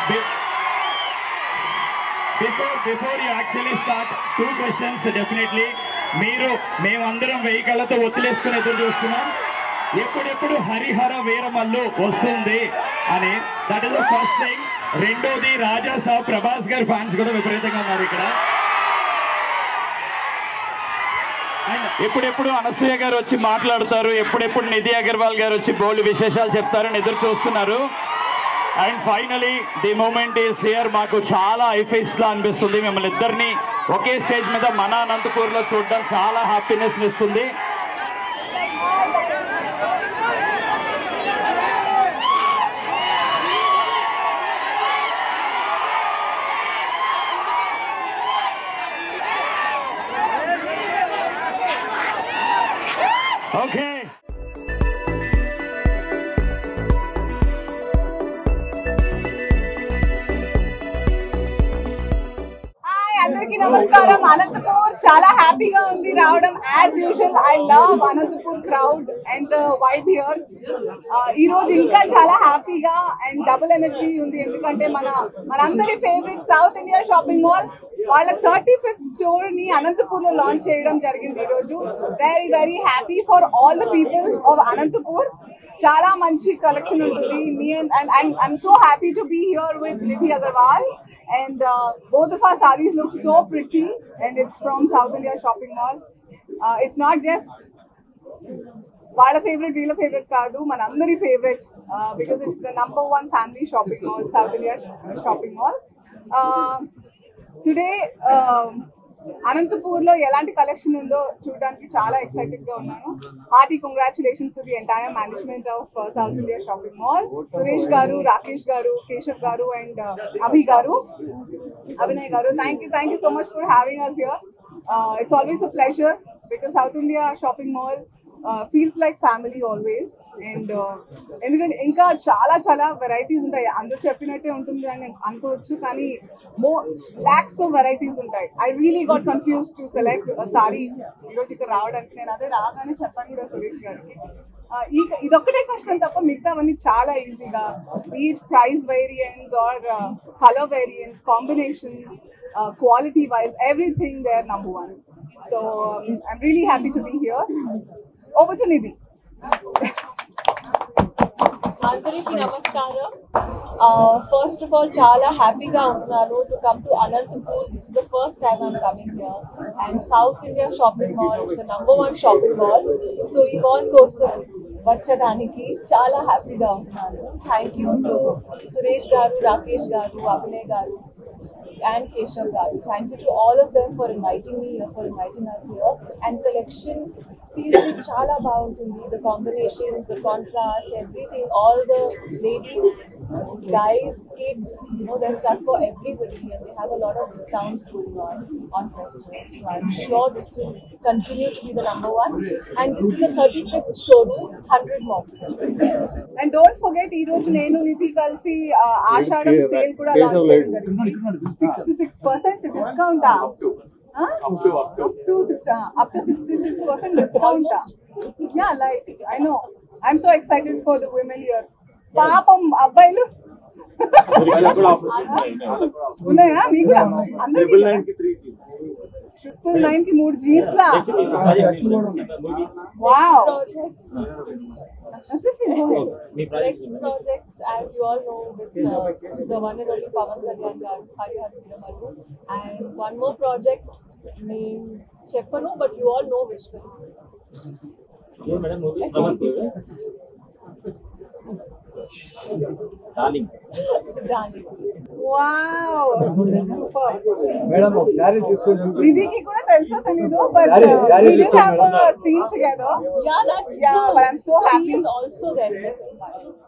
Before before you actually start two questions definitely మీరు మేమందరం వెయ్యి కళ్ళతో ఒత్తిలేసుకుని ఎదురు చూస్తున్నాం ఎప్పుడెప్పుడు హరిహర వీరమల్లు వస్తుంది అని that is the first thing రెండోది రాజా సాబ్ ప్రభాస్ గారి ఫ్యాన్స్ కూడా విపరీతంగా ఉన్నారు ఇక్కడ అండ్ ఎప్పుడెప్పుడు అనసూయ గారు వచ్చి మాట్లాడతారు ఎప్పుడెప్పుడు నిధి అగర్వాల్ గారు వచ్చి బోల్డ్ విశేషాలు చెప్తారని ఎదురు చూస్తున్నారు and finally the moment is here మాకు చాలా ఐఫేస్ లా అనిపిస్తుంది మిమ్మల్ని ఇద్దరిని ఒకే స్టేజ్ మీద మన అనంతపూర్లో చూడడం చాలా హ్యాపీనెస్ ఇస్తుంది ఓకే హాయ్ అందరికీ నమస్కారం అనంతపూర్ చాలా హ్యాపీగా ఉంది రావడం as usual I love Anantapur crowd and vibe here ఈ రోజు ఇంకా చాలా హ్యాపీగా అండ్ డబుల్ ఎనర్జీ ఉంది ఎందుకంటే మన మనందరి favourite South India shopping mall వాళ్ళ థర్టీ ఫిఫ్త్ స్టోర్ ని అనంతపూర్ లో లాంచ్ చేయడం జరిగింది ఈ రోజు very very happy for all the people of Anantapur చాలా మంచి కలెక్షన్ ఉంటుంది మీ and and I'm so happy to be here with Nidhi Agarwal and uh, both of our sarees look so pretty and it's from south india shopping mall uh, it's not just వాళ్ళ favourite వీళ్ళ favourite కాదు మన అందరి favourite because it's the number one family shopping mall South India shopping mall today Anantapur లో ఎలాంటి collection ఉందో చూడడానికి చాలా ఎక్సైటెడ్ గా ఉన్నాను hearty congratulations to the entire management of South India shopping mall Suresh garu Rakesh గారు కేశవ్ గారు and Abhi garu Abhinay garu thank you thank you so much for having us here it's always a pleasure because South India shopping mall feels like family always and ఎందుకంటే ఇంకా చాలా చాలా varieties ఉంటాయి అందరూ చెప్పినట్టే ఉంటుంది అని నేను అనుకోవచ్చు కానీ మో ల్యాక్స్ ఆఫ్ వెరైటీస్ ఉంటాయి I really got confuse to select sorry ఈరోజు ఇక్కడ రావడానికి నేను అదే రాగానే చెప్పాను కూడా సురేష్ గారికి ఆ, ఈ ఇదొక్కటే కష్టం తప్ప మిగతావన్నీ చాలా ఈజీగా ఈ price variants or colour variants combinations quality wise everything they are number one so I'm really happy to be here over to Nidhi అందరికీ నమస్కారం ఫస్ట్ ఆఫ్ ఆల్ చాలా హ్యాపీగా ఉన్నాను to come to Anantapur this the first time I'm coming here and South India shopping mall the number one shopping mall so ఈ mall కోసం వచ్చడానికి చాలా హ్యాపీగా ఉన్నాను thank you to Suresh garu Rakesh గారు అభినయ్ గారు and Keshav Garu. Thank you to all of them for inviting me here, for inviting us here. And collection seriously chala బాగుంటుంది the combinations, the contrast, everything, all the ladies, guys, kids, you know, there's stuff for everybody and they have a lot of discounts going on on festivals. So I'm sure this will continue to be the number one. And this is the 35th showroom, 100 more. And don't forget ఈ రోజు నేను నిధి కలిసి ఆ, ఆషాఢం sale కూడా launch చేయడం జరిగింది sixty six percent discount up to six up to sixty six percent discount ya like I know I'm so excited for the women wear పాపం అబ్బాయిలు ఉన్నాయా మీకు అందరికీ ట్రిపుల్ నైన్ కి మూడు జీన్స్ లా wow Projects. Next projects, as you all know, with uh, the one and only Pavan Kalyan garu, Hari Hari Viramalu, and one more project named Cheppanu, but you all know which one. Darling Darling. Wow super madam ఒకసారి తీసుకొని నిధికి కూడా తెలుసో తెలీదు but Saree, saree we did తీసుకొని have a madam. scene together Yeah, that's Yeah, true. but I'm so happy. She is also there.